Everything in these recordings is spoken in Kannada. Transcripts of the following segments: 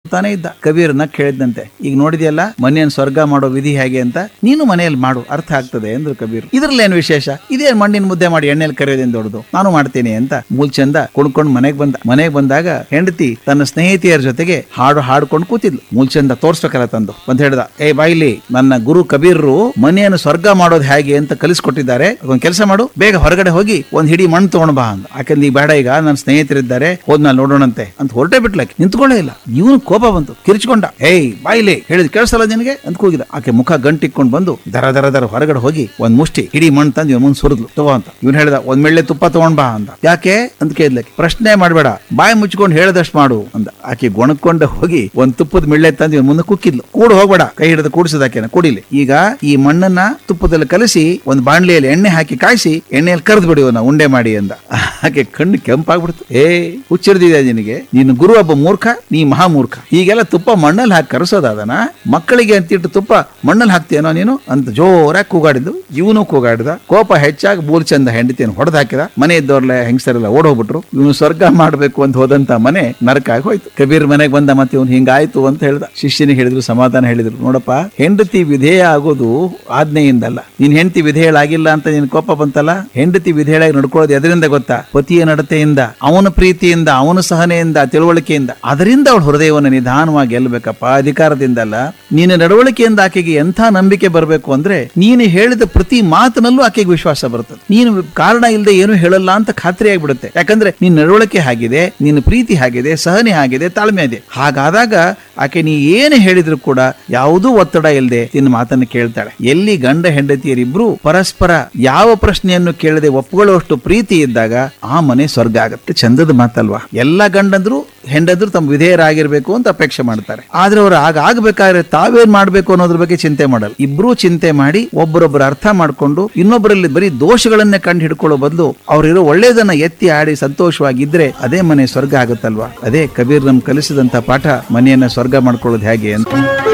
ತಾನೇ ಇದ್ದ ಕಬೀರನ ಕೇಳಿದಂತೆ ಈಗ ನೋಡಿದ್ಯಲ್ಲ ಮನೆಯನ್ನು ಸ್ವರ್ಗ ಮಾಡೋ ವಿಧಿ ಹೇಗೆ ಅಂತ ನೀನು ಮನೆಯಲ್ಲಿ ಮಾಡು ಅರ್ಥ ಆಗ್ತದೆ ಎಂದ್ರು ಕಬೀರ್ ಇದ್ರಲ್ಲಿ ಏನು ವಿಶೇಷ ಇದೇ ಮಣ್ಣಿನ ಮುದ್ದೆ ಮಾಡಿ ಎಣ್ಣೆಲಿ ಕರೆಯೋದೇನು ದೊಡ್ಡದು ನಾನು ಮಾಡ್ತೀನಿ ಅಂತ ಮೂಲ್ಚಂದ ಕುಣ್ಕೊಂಡು ಮನೆಗೆ ಬಂದ ಮನೆಗೆ ಬಂದಾಗ ಹೆಂಡತಿ ತನ್ನ ಸ್ನೇಹಿತೆಯರ ಜೊತೆಗೆ ಹಾಡು ಹಾಡ್ಕೊಂಡು ಕೂತಿದ್ಲು ಮೂಲ್ಚಂದ ತೋರ್ಸ್ಬೇಕಲ್ಲ ತಂದು ಅಂತ ಹೇಳ್ದ ಏ ಬಾಯಿಲಿ ನನ್ನ ಗುರು ಕಬೀರ್ರು ಮನೆಯನ್ನು ಸ್ವರ್ಗ ಮಾಡೋದು ಹೇಗೆ ಅಂತ ಕಲಿಸ್ಕೊಟ್ಟಿದ್ದಾರೆ ಅದೊಂದು ಕೆಲಸ ಮಾಡು ಬೇಗ ಹೊರಗಡೆ ಹೋಗಿ ಒಂದ್ ಹಿಡಿ ಮಣ್ಣು ತಗೊಂಡ್ ಬಾ ಅಂದ ಯಾಕಂದ್ರೆ ಈ ಬೇಡ ಈಗ ನನ್ನ ಸ್ನೇಹಿತರಿದ್ದಾರೆ ಹೋದ್ಮೇಲೆ ನೋಡೋಣಂತೆ ಅಂತ ಹೊರಟೇ ಬಿಟ್ಲಕ್ಕೆ ನಿಂತ್ಕೊಳ್ಳೇ ಇಲ್ಲ ಇವನು ಕೋಪ ಬಂತು ಕಿರ್ಚ್ಕೊಂಡ ಏಯ್ ಬಾಯಿಲಿ ಹೇಳಿದ್ ಕೇಳಿಸಲ್ಲ ನಿನಗೆ ಅಂತ ಕೂಗಿದ ಆಕೆ ಮುಖ ಗಂಟಿಕ್ಕೊಂಡು ಬಂದು ದರ ದರ ದರ ಹೊರಗಡೆ ಹೋಗಿ ಒಂದ್ ಮುಷ್ಟಿ ಹಿಡಿ ಮಣ್ಣು ತಂದು ಇವನ್ ಮುಂದೆ ಸುರಿದ್ಲು ತಗೋ ಅಂತ ಇವನ್ ಹೇಳ್ದ ಒಂದ್ ಮೆಳ್ಳೆ ತುಪ್ಪ ತಗೊಂಡ್ ಬಾ ಅಂದ ಯಾಕೆ ಅಂತ ಕೇಳಿದ್ಲಕ್ಕೆ ಪ್ರಶ್ನೆ ಮಾಡ್ಬೇಡ ಬಾಯಿ ಮುಚ್ಕೊಂಡು ಹೇಳ್ದಷ್ಟು ಮಾಡು ಅಂದ ಆಕೆ ಗೊಣಕೊಂಡ ಹೋಗಿ ಒಂದ್ ತುಪ್ಪದ ಮೆಳ್ಳೆ ತಂದು ಇವನ್ ಮುಂದೆ ಕುಕ್ಕಿದ್ಲು ಕೂಡು ಹೋಗ್ಬೇಡ ಕೈ ಹಿಡಿದು ಕೂಡಿಸಿದಾಕೆನ ಕುಡಿಲಿ ಈಗ ಈ ಮಣ್ಣನ್ನ ತುಪ್ಪದಲ್ಲಿ ಕಲಸಿ ಒಂದ್ ಬಾಣ್ಲಿಯಲ್ಲಿ ಎಣ್ಣೆ ಹಾಕಿ ಕಾಯಿಸಿ ಎಣ್ಣೆಯಲ್ಲಿ ಕರೆದು ಬಿಡಿ ಇವನ್ನ ಉಂಡೆ ಮಾಡಿ ಅಂದ ಆಕೆ ಕಣ್ಣು ಕೆಂಪಾಗ್ಬಿಡ್ತು ಏ ಹುಚ್ಚಿಡ್ದಿದೆ ನಿನಗೆ ನೀನು ಗುರು ಒಬ್ಬ ಮೂರ್ಖ ನೀ ಮಹಾಮೂರ್ಖ ಹೀಗೆಲ್ಲ ತುಪ್ಪ ಮಣ್ಣಲ್ಲಿ ಹಾಕಿ ಕರೆಸೋದಾದನ ಮಕ್ಕಳಿಗೆ ಅಂತಿಟ್ಟು ತುಪ್ಪ ಮಣ್ಣಲ್ಲಿ ಹಾಕ್ತೀಯನೋ ನೀನು ಅಂತ ಜೋರಾಗಿ ಕೂಗಾಡಿದ್ದು ಇವನು ಕೂಗಾಡಿದ ಕೋಪ ಹೆಚ್ಚಾಗಿ ಮೂರ್ ಚಂದ ಹೆಂಡತಿಯನ್ನು ಹೊಡೆದು ಹಾಕಿದ ಮನೆ ಇದ್ದವ್ರಲ್ಲ ಹೆಂಗಸರೆಲ್ಲ ಓಡ್ ಹೋಗ್ಬಿಟ್ರು ಇವನು ಸ್ವರ್ಗ ಮಾಡ್ಬೇಕು ಅಂತ ಹೋದಂತ ಮನೆ ನರಕ ಆಗಿ ಹೋಯ್ತು ಕಬೀರ್ ಮನೆಗೆ ಬಂದ ಮತ್ತೆ ಇವನು ಹಿಂಗಾಯ್ತು ಅಂತ ಹೇಳ್ದ ಶಿಷ್ಯನಿಗೆ ಹೇಳಿದ್ರು ಸಮಾಧಾನ ಹೇಳಿದ್ರು ನೋಡಪ್ಪ ಹೆಂಡತಿ ವಿಧೇಯ ಆಗೋದು ಆಜ್ಞೆಯಿಂದಲ್ಲ ನೀನ್ ಹೆಂಡತಿ ವಿಧೇಯಳಾಗಿಲ್ಲ ಅಂತ ನಿನ್ ಕೋಪ ಬಂತಲ್ಲ ಹೆಂಡತಿ ವಿಧೇಯಳಾಗಿ ನಡ್ಕೊಳ್ಳೋದು ಎದರಿಂದ ಗೊತ್ತಾ ಪತಿಯ ನಡತೆಯಿಂದ ಅವನ ಪ್ರೀತಿಯಿಂದ ಅವನ ಸಹನೆಯಿಂದ ತಿಳುವಳಿಕೆಯಿಂದ ಅದರಿಂದ ಅವಳ ಹೃದಯವನ್ನು ನಿಧಾನವಾಗಿ ಗೆಲ್ಲಬೇಕಪ್ಪ ಅಧಿಕಾರದಿಂದಲ್ಲ ನೀನು ನಡವಳಿಕೆಯಿಂದ ಆಕೆಗೆ ಎಂಥ ನಂಬಿಕೆ ಬರಬೇಕು ಅಂದ್ರೆ ನೀನು ಹೇಳಿದ ಪ್ರತಿ ಮಾತಿನಲ್ಲೂ ಆಕೆಗೆ ವಿಶ್ವಾಸ ಬರ್ತದೆ ನೀನು ಕಾರಣ ಇಲ್ಲದೆ ಏನು ಹೇಳಲ್ಲ ಅಂತ ಖಾತ್ರಿ ಆಗ್ಬಿಡುತ್ತೆ ಯಾಕಂದ್ರೆ ನಿನ್ನ ನಡವಳಿಕೆ ಆಗಿದೆ ನಿನ್ನ ಪ್ರೀತಿ ಆಗಿದೆ ಸಹನೆ ಆಗಿದೆ ತಾಳ್ಮೆ ಇದೆ ಹಾಗಾದಾಗ ಆಕೆ ನೀ ಏನು ಹೇಳಿದ್ರು ಕೂಡ ಯಾವುದೂ ಒತ್ತಡ ಇಲ್ಲದೆ ನಿನ್ನ ಮಾತನ್ನು ಕೇಳ್ತಾಳೆ ಎಲ್ಲಿ ಗಂಡ ಹೆಂಡತಿಯರಿಬ್ರು ಪರಸ್ಪರ ಯಾವ ಪ್ರಶ್ನೆಯನ್ನು ಕೇಳದೆ ಒಪ್ಕೊಳ್ಳುವಷ್ಟು ಪ್ರೀತಿ ಇದ್ದಾಗ ಆ ಮನೆ ಸ್ವರ್ಗ ಆಗತ್ತೆ ಚಂದದ ಮಾತಲ್ವಾ ಎಲ್ಲ ಗಂಡಂದ್ರು ಹೆಂಡದ್ರು ತಮ್ಮ ವಿಧೇಯರಾಗಿರ್ಬೇಕು ಅಂತ ಅಪೇಕ್ಷೆ ಮಾಡ್ತಾರೆ ಆದ್ರೆ ಅವ್ರು ಆಗ ಆಗ್ಬೇಕಾದ್ರೆ ತಾವೇನ್ ಮಾಡ್ಬೇಕು ಅನ್ನೋದ್ರ ಬಗ್ಗೆ ಚಿಂತೆ ಮಾಡಲ್ಲ ಇಬ್ರು ಚಿಂತೆ ಮಾಡಿ ಒಬ್ಬರೊಬ್ಬರು ಅರ್ಥ ಮಾಡ್ಕೊಂಡು ಇನ್ನೊಬ್ಬರಲ್ಲಿ ಬರೀ ದೋಷಗಳನ್ನೇ ಕಂಡು ಹಿಡ್ಕೊಳ್ಳೋ ಬದಲು ಅವ್ರಿರೋ ಒಳ್ಳೇದನ್ನ ಎತ್ತಿ ಆಡಿ ಸಂತೋಷವಾಗಿದ್ರೆ ಅದೇ ಮನೆ ಸ್ವರ್ಗ ಆಗುತ್ತಲ್ವಾ ಅದೇ ಕಬೀರ್ ನಮ್ ಕಲಿಸಿದಂತ ಪಾಠ ಮನೆಯನ್ನ ಸ್ವರ್ಗ ಮಾಡ್ಕೊಳ್ಳೋದು ಹೇಗೆ ಅಂತ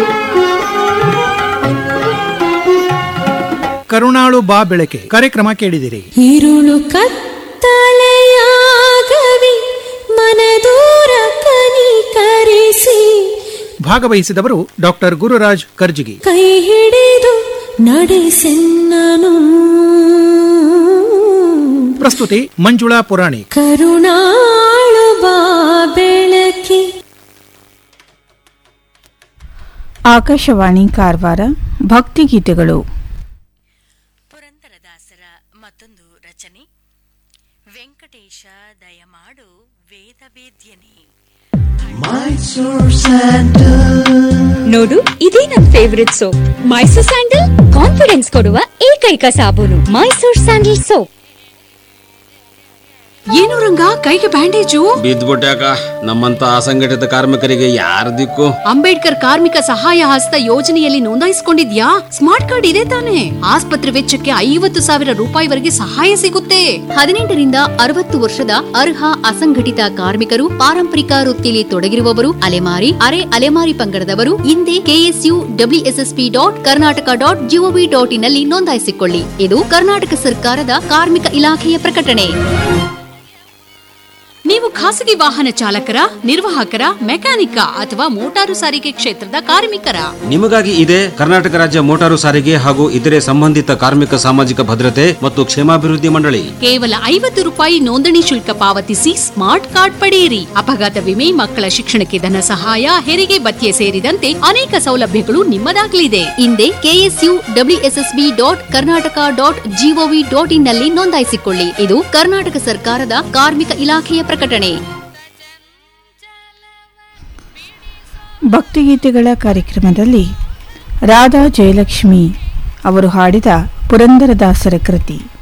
ಕರುಣಾಳು ಬಾ ಬೆಳಕೆ ಕಾರ್ಯಕ್ರಮ ಕೇಳಿದಿರಿ ഇരുളു കത്തലയാകവി മനദൂര കനിಕರಿಸಿ ಭಾಗವಹಿಸಿದವರು ಡಾಕ್ಟರ್ ಗುರುರಾಜ್ ಕರ್ಜಿಗಿ ಕೈ ಹಿಡಿದು ನಡೆಸೆನ್ನನು ಪ್ರಸ್ತುತಿ ಮಂಜುಳಾ ಪುರಾಣಿಕ್ ಕರುಣಾಳು ಬಾ ಬೆಳಕಿ ಆಕಾಶವಾಣಿ ಕಾರವಾರ ಭಕ್ತಿಗೀತೆಗಳು ಪುರಂದರದಾಸರ ಮತ್ತೊಂದು ರಚನೆ ವೆಂಕಟೇಶ ದಯಮಾಡು ವೇದವೇದ್ಯನೇ ನೋಡು ಇದೇ ನನ್ favourite soap Mysore sandal confidence ಕೊಡುವ ಏಕೈಕ ಸಾಬೂನು ಮೈಸೂರ್ ಸ್ಯಾಂಡಲ್ ಸೋಪ್ ಏನು ರಂಗ ಕೈಗೆ ಬ್ಯಾಂಡೇಜು ಬಿದ್ದ್ಬಿಟ್ಯಾಕ ನಮ್ಮಂತ ಅಸಂಘಟಿತ ಕಾರ್ಮಿಕರಿಗೆ ಯಾರ ದಿಕ್ಕು ಅಂಬೇಡ್ಕರ್ ಕಾರ್ಮಿಕ ಸಹಾಯ ಹಸ್ತ ಯೋಜನೆಯಲ್ಲಿ ನೋಂದಾಯಿಸಿಕೊಂಡಿದ್ಯಾ ಸ್ಮಾರ್ಟ್ ಕಾರ್ಡ್ ಇದೆ ತಾನೆ ಆಸ್ಪತ್ರೆ ವೆಚ್ಚಕ್ಕೆ ಐವತ್ತು ಸಾವಿರ ರೂಪಾಯಿವರೆಗೆ ಸಹಾಯ ಸಿಗುತ್ತೆ ಹದಿನೆಂಟರಿಂದ ಅರವತ್ತು ವರ್ಷದ ಅರ್ಹ ಅಸಂಘಟಿತ ಕಾರ್ಮಿಕರು ಪಾರಂಪರಿಕ ವೃತ್ತಿಯಲ್ಲಿ ತೊಡಗಿರುವವರು ಅಲೆಮಾರಿ ಅರೆ ಅಲೆಮಾರಿ ಪಂಗಡದವರು ಹಿಂದೆ KSU WSSP dot Karnataka dot GOV dot ಇನ್ನಲ್ಲಿ ನೋಂದಾಯಿಸಿಕೊಳ್ಳಿ ಇದು ಕರ್ನಾಟಕ ಸರ್ಕಾರದ ಕಾರ್ಮಿಕ ಇಲಾಖೆಯ ಪ್ರಕಟಣೆ ನೀವು ಖಾಸಗಿ ವಾಹನ ಚಾಲಕರ ನಿರ್ವಾಹಕರ ಮೆಕ್ಯಾನಿಕ ಅಥವಾ ಮೋಟಾರು ಸಾರಿಗೆ ಕ್ಷೇತ್ರದ ಕಾರ್ಮಿಕರ ನಿಮಗಾಗಿ ಇದೆ ಕರ್ನಾಟಕ ರಾಜ್ಯ ಮೋಟಾರು ಸಾರಿಗೆ ಹಾಗೂ ಇತರೆ ಸಂಬಂಧಿತ ಕಾರ್ಮಿಕ ಸಾಮಾಜಿಕ ಭದ್ರತೆ ಮತ್ತು ಕ್ಷೇಮಾಭಿವೃದ್ಧಿ ಮಂಡಳಿ ಕೇವಲ ಐವತ್ತು ರೂಪಾಯಿ ನೋಂದಣಿ ಶುಲ್ಕ ಪಾವತಿಸಿ ಸ್ಮಾರ್ಟ್ ಕಾರ್ಡ್ ಪಡೆಯಿರಿ ಅಪಘಾತ ವಿಮೆ ಮಕ್ಕಳ ಶಿಕ್ಷಣಕ್ಕೆ ಧನ ಸಹಾಯ ಹೆರಿಗೆ ಭತ್ಯೆ ಸೇರಿದಂತೆ ಅನೇಕ ಸೌಲಭ್ಯಗಳು ನಿಮ್ಮದಾಗಲಿದೆ ಹಿಂದೆ KSU WSSB dot Karnataka dot GOV dot in ನಲ್ಲಿ ನೋಂದಾಯಿಸಿಕೊಳ್ಳಿ ಇದು ಕರ್ನಾಟಕ ಸರ್ಕಾರದ ಕಾರ್ಮಿಕ ಇಲಾಖೆಯ ಪ್ರಕಟಣೆ ಭಕ್ತಿಗೀತೆಗಳ ಕಾರ್ಯಕ್ರಮದಲ್ಲಿ ರಾಧಾ ಜಯಲಕ್ಷ್ಮಿ ಅವರು ಹಾಡಿದ ಪುರಂದರದಾಸರ ಕೃತಿ